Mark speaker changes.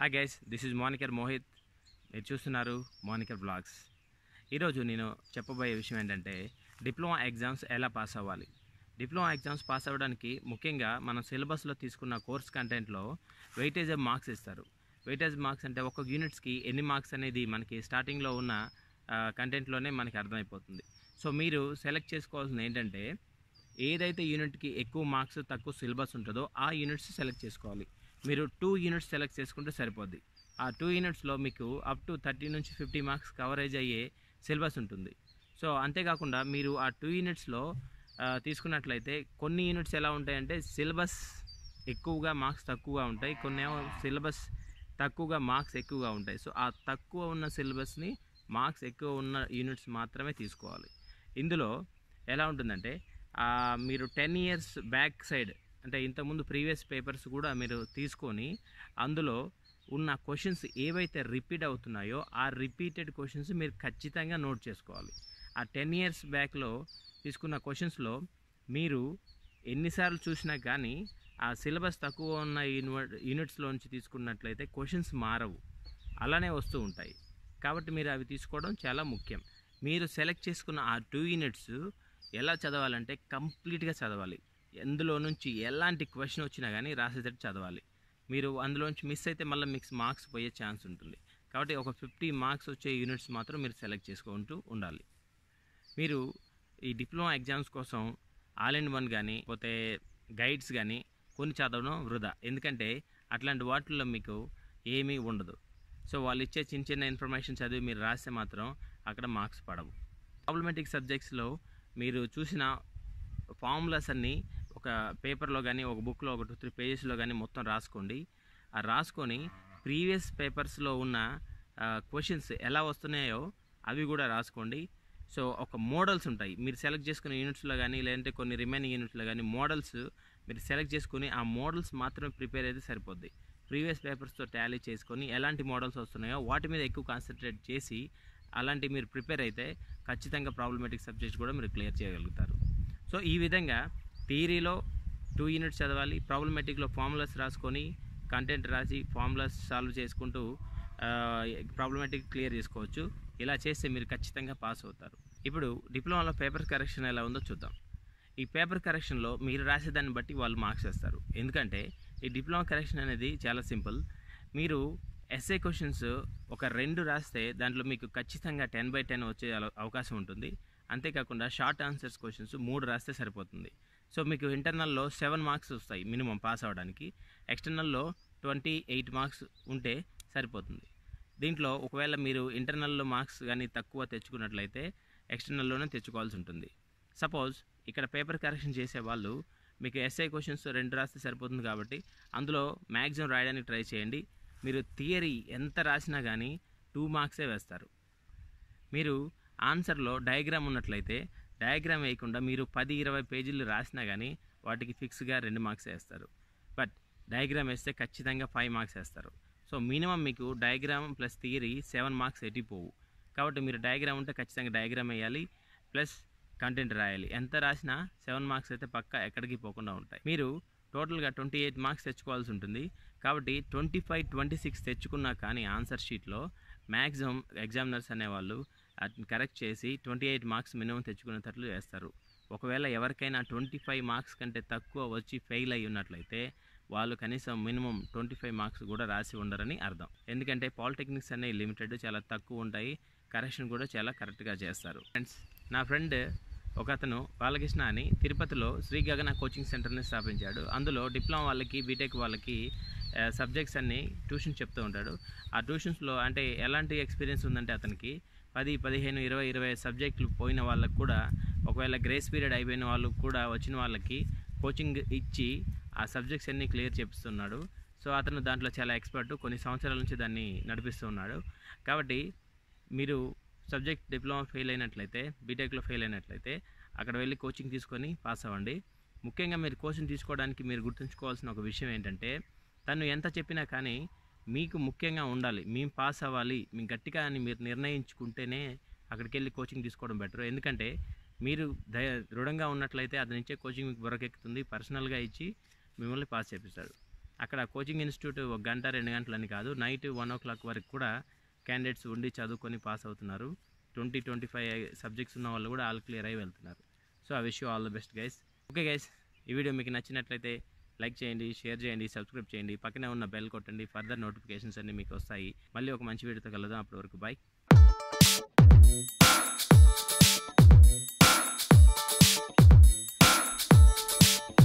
Speaker 1: hi guys this is మోనికర్ మోహిత్ మీరు చూస్తున్నారు మోనికర్ బ్లాగ్స్ ఈరోజు నేను చెప్పబోయే విషయం ఏంటంటే డిప్లొమా ఎగ్జామ్స్ ఎలా పాస్ అవ్వాలి డిప్లొమా ఎగ్జామ్స్ పాస్ అవ్వడానికి ముఖ్యంగా మనం సిలబస్లో తీసుకున్న కోర్స్ కంటెంట్లో వెయిటేజ్ ఆఫ్ మార్క్స్ ఇస్తారు వెయిటేజ్ మార్క్స్ అంటే ఒక్కొక్క యూనిట్స్కి ఎన్ని మార్క్స్ అనేది మనకి స్టార్టింగ్లో ఉన్న కంటెంట్లోనే మనకి అర్థమైపోతుంది సో మీరు సెలెక్ట్ చేసుకోవాల్సింది ఏంటంటే ఏదైతే యూనిట్కి ఎక్కువ మార్క్స్ తక్కువ సిలబస్ ఉంటుందో ఆ యూనిట్స్ సెలెక్ట్ చేసుకోవాలి మీరు టూ యూనిట్స్ సెలెక్ట్ చేసుకుంటే సరిపోద్ది ఆ టూ యూనిట్స్లో మీకు అప్ టు థర్టీ నుంచి ఫిఫ్టీ మార్క్స్ కవరేజ్ అయ్యే సిలబస్ ఉంటుంది సో అంతేకాకుండా మీరు ఆ టూ యూనిట్స్లో తీసుకున్నట్లయితే కొన్ని యూనిట్స్ ఎలా ఉంటాయంటే సిలబస్ ఎక్కువగా మార్క్స్ తక్కువగా ఉంటాయి కొన్ని ఏమో సిలబస్ తక్కువగా మార్క్స్ ఎక్కువగా ఉంటాయి సో ఆ తక్కువ ఉన్న సిలబస్ని మార్క్స్ ఎక్కువ ఉన్న యూనిట్స్ మాత్రమే తీసుకోవాలి ఇందులో ఎలా ఉంటుందంటే ఆ, మీరు టెన్ ఇయర్స్ బ్యాక్ సైడ్ అంటే ఇంతకుముందు ప్రీవియస్ పేపర్స్ కూడా మీరు తీసుకొని అందులో ఉన్న క్వశ్చన్స్ ఏవైతే రిపీట్ అవుతున్నాయో ఆ రిపీటెడ్ క్వశ్చన్స్ మీరు ఖచ్చితంగా నోట్ చేసుకోవాలి ఆ టెన్ ఇయర్స్ బ్యాక్లో తీసుకున్న క్వశ్చన్స్లో మీరు ఎన్నిసార్లు చూసినా కానీ ఆ సిలబస్ తక్కువ ఉన్న యూనివర్ యూనిట్స్లోంచి తీసుకున్నట్లయితే క్వశ్చన్స్ మారవు అలానే వస్తూ ఉంటాయి కాబట్టి మీరు అవి తీసుకోవడం చాలా ముఖ్యం మీరు సెలెక్ట్ చేసుకున్న ఆ టూ యూనిట్స్ ఎలా చదవాలంటే కంప్లీట్గా చదవాలి ఎందులో నుంచి ఎలాంటి క్వశ్చన్ వచ్చినా కానీ రాసేటట్టు చదవాలి మీరు అందులోంచి మిస్ అయితే మళ్ళీ మీకు మార్క్స్ పోయే ఛాన్స్ ఉంటుంది కాబట్టి ఒక ఫిఫ్టీ మార్క్స్ వచ్చే యూనిట్స్ మాత్రం మీరు సెలెక్ట్ చేసుకుంటూ ఉండాలి మీరు ఈ డిప్లొమా ఎగ్జామ్స్ కోసం ఆల్ ఇన్ వన్ కానీ పోతే గైడ్స్ కానీ కొన్ని చదవడం వృధా ఎందుకంటే అట్లాంటి వాటిల్లో మీకు ఏమీ ఉండదు సో వాళ్ళు ఇచ్చే చిన్న చిన్న ఇన్ఫర్మేషన్ చదివి మీరు రాస్తే మాత్రం అక్కడ మార్క్స్ పడవు ప్రాబ్లమేటిక్ సబ్జెక్ట్స్లో మీరు చూసిన ఫార్ములాస్ అన్నీ ఒక పేపర్లో కానీ ఒక బుక్లో ఒక టూ త్రీ పేజెస్లో కానీ మొత్తం రాసుకోండి ఆ రాసుకొని ప్రీవియస్ పేపర్స్లో ఉన్న క్వశ్చన్స్ ఎలా వస్తున్నాయో అవి కూడా రాసుకోండి సో ఒక మోడల్స్ ఉంటాయి మీరు సెలెక్ట్ చేసుకునే యూనిట్స్లో కానీ లేదంటే కొన్ని రిమైనింగ్ యూనిట్స్లో కానీ మోడల్స్ మీరు సెలెక్ట్ చేసుకుని ఆ మోడల్స్ మాత్రమే ప్రిపేర్ అయితే సరిపోద్ది ప్రీవియస్ పేపర్స్తో టాలీ చేసుకొని ఎలాంటి మోడల్స్ వస్తున్నాయో వాటి మీద ఎక్కువ కాన్సన్ట్రేట్ చేసి అలాంటి మీరు ప్రిపేర్ అయితే ఖచ్చితంగా ప్రాబ్లమేటిక్ సబ్జెక్ట్స్ కూడా మీరు క్లియర్ చేయగలుగుతారు సో ఈ విధంగా థియరీలో టూ యూనిట్స్ చదవాలి ప్రాబ్లమేటిక్లో ఫార్ములాస్ రాసుకొని కంటెంట్ రాసి ఫార్ములాస్ సాల్వ్ చేసుకుంటూ ప్రాబ్లమేటిక్ క్లియర్ చేసుకోవచ్చు ఇలా చేస్తే మీరు ఖచ్చితంగా పాస్ అవుతారు ఇప్పుడు డిప్లొమాలో పేపర్ కరెక్షన్ ఎలా ఉందో చూద్దాం ఈ పేపర్ కరెక్షన్లో మీరు రాసేదాన్ని బట్టి వాళ్ళు మార్క్స్ వేస్తారు ఎందుకంటే ఈ డిప్లొమా కరెక్షన్ అనేది చాలా సింపుల్ మీరు ఎస్ఏ క్వశ్చన్స్ ఒక రెండు రాస్తే దాంట్లో మీకు ఖచ్చితంగా టెన్ బై టెన్ వచ్చే అల- అవకాశం ఉంటుంది అంతేకాకుండా షార్ట్ ఆన్సర్స్ క్వశ్చన్స్ మూడు రాస్తే సరిపోతుంది సో మీకు ఇంటర్నల్లో సెవెన్ మార్క్స్ వస్తాయి మినిమం పాస్ అవ్వడానికి ఎక్స్టర్నల్లో ట్వంటీ ఎయిట్ మార్క్స్ ఉంటే సరిపోతుంది దీంట్లో ఒకవేళ మీరు ఇంటర్నల్లో మార్క్స్ కానీ తక్కువ తెచ్చుకున్నట్లయితే ఎక్స్టర్నల్లోనే తెచ్చుకోవాల్సి ఉంటుంది సపోజ్ ఇక్కడ పేపర్ కరెక్షన్ చేసే వాళ్ళు మీకు ఎస్ఐ క్వశ్చన్స్ రెండు రాస్తే సరిపోతుంది కాబట్టి అందులో మ్యాక్సిమం రాయడానికి ట్రై చేయండి మీరు థియరీ ఎంత రాసినా కానీ టూ మార్క్సే వేస్తారు మీరు ఆన్సర్లో డయాగ్రామ్ ఉన్నట్లయితే డయాగ్రామ్ వేయకుండా మీరు పది ఇరవై పేజీలు రాసినా కానీ వాటికి ఫిక్స్గా రెండు మార్క్స్ వేస్తారు బట్ డయాగ్రామ్ వేస్తే ఖచ్చితంగా ఫైవ్ మార్క్స్ వేస్తారు సో మినిమం మీకు diagram plus theory seven marks ఎట్టిపోవు కాబట్టి మీరు డయాగ్రామ్ ఉంటే ఖచ్చితంగా డయాగ్రామ్ వేయాలి ప్లస్ కంటెంట్ రాయాలి ఎంత రాసినా సెవెన్ మార్క్స్ అయితే పక్కా ఎక్కడికి పోకుండా ఉంటాయి మీరు టోటల్గా ట్వంటీ ఎయిట్ మార్క్స్ తెచ్చుకోవాల్సి ఉంటుంది కాబట్టి ట్వంటీ ఫైవ్ ట్వంటీ సిక్స్ తెచ్చుకున్నా కానీ ఆన్సర్ షీట్లో మ్యాక్సిమం ఎగ్జామినర్స్ అనేవాళ్ళు వాటిని కరెక్ట్ చేసి ట్వంటీ ఎయిట్ మార్క్స్ మినిమం తెచ్చుకునేటట్లు చేస్తారు ఒకవేళ ఎవరికైనా ట్వంటీ ఫైవ్ మార్క్స్ కంటే తక్కువ వచ్చి ఫెయిల్ అయి ఉన్నట్లయితే వాళ్ళు కనీసం మినిమం ట్వంటీ ఫైవ్ మార్క్స్ కూడా రాసి ఉండరని అర్థం ఎందుకంటే పాలిటెక్నిక్స్ అనేవి లిమిటెడ్ చాలా తక్కువ ఉంటాయి కరెక్షన్ కూడా చాలా కరెక్ట్గా చేస్తారు ఫ్రెండ్స్ నా ఫ్రెండ్ ఒక అతను బాలకృష్ణ అని తిరుపతిలో శ్రీ గగన కోచింగ్ సెంటర్ని స్థాపించాడు అందులో డిప్లొమా వాళ్ళకి బీటెక్ వాళ్ళకి సబ్జెక్ట్స్ అన్ని ట్యూషన్ చెప్తూ ఉంటాడు ఆ ట్యూషన్స్లో అంటే ఎలాంటి ఎక్స్పీరియన్స్ ఉందంటే అతనికి పది పదిహేను ఇరవై ఇరవై సబ్జెక్టులు పోయిన వాళ్ళకు కూడా ఒకవేళ గ్రేస్ పీరియడ్ అయిపోయిన వాళ్ళు కూడా వచ్చిన వాళ్ళకి కోచింగ్ ఇచ్చి ఆ సబ్జెక్ట్స్ అన్ని క్లియర్ చేపిస్తున్నాడు సో అతను దాంట్లో చాలా ఎక్స్పర్ట్ కొన్ని సంవత్సరాల నుంచి దాన్ని నడిపిస్తూ ఉన్నాడు కాబట్టి మీరు సబ్జెక్ట్ డిప్లొమా ఫెయిల్ అయినట్లయితే బీటెక్లో ఫెయిల్ అయినట్లయితే అక్కడ వెళ్ళి కోచింగ్ తీసుకొని పాస్ అవ్వండి ముఖ్యంగా మీరు కోచింగ్ తీసుకోవడానికి మీరు గుర్తుంచుకోవాల్సిన ఒక విషయం ఏంటంటే తను ఎంత చెప్పినా కానీ మీకు ముఖ్యంగా ఉండాలి మేము పాస్ అవ్వాలి మేము గట్టిగా అని మీరు నిర్ణయించుకుంటేనే అక్కడికి వెళ్ళి కోచింగ్ తీసుకోవడం బెటర్ ఎందుకంటే మీరు దయ దృఢంగా ఉన్నట్లయితే అతను ఇచ్చే కోచింగ్ మీకు బుర్రకెక్కుతుంది పర్సనల్గా ఇచ్చి మిమ్మల్ని పాస్ చేపిస్తాడు అక్కడ కోచింగ్ ఇన్స్టిట్యూట్ ఒక గంట రెండు గంటలని కాదు నైట్ వన్ ఓ క్లాక్ వరకు కూడా క్యాండిడేట్స్ ఉండి చదువుకొని పాస్ అవుతున్నారు ట్వంటీ ట్వంటీ ఫైవ్ సబ్జెక్ట్స్ ఉన్న వాళ్ళు కూడా ఆల్ క్లియర్ అయి వెళ్తున్నారు so I wish you all the best guys okay guys ఈ వీడియో మీకు నచ్చినట్లయితే లైక్ చేయండి షేర్ చేయండి సబ్స్క్రైబ్ చేయండి పక్కనే ఉన్న బెల్ కొట్టండి ఫర్దర్ నోటిఫికేషన్స్ అన్ని మీకు వస్తాయి మళ్ళీ ఒక మంచి వీడియోతో కలుద్దాం అప్పటి వరకు బాయ్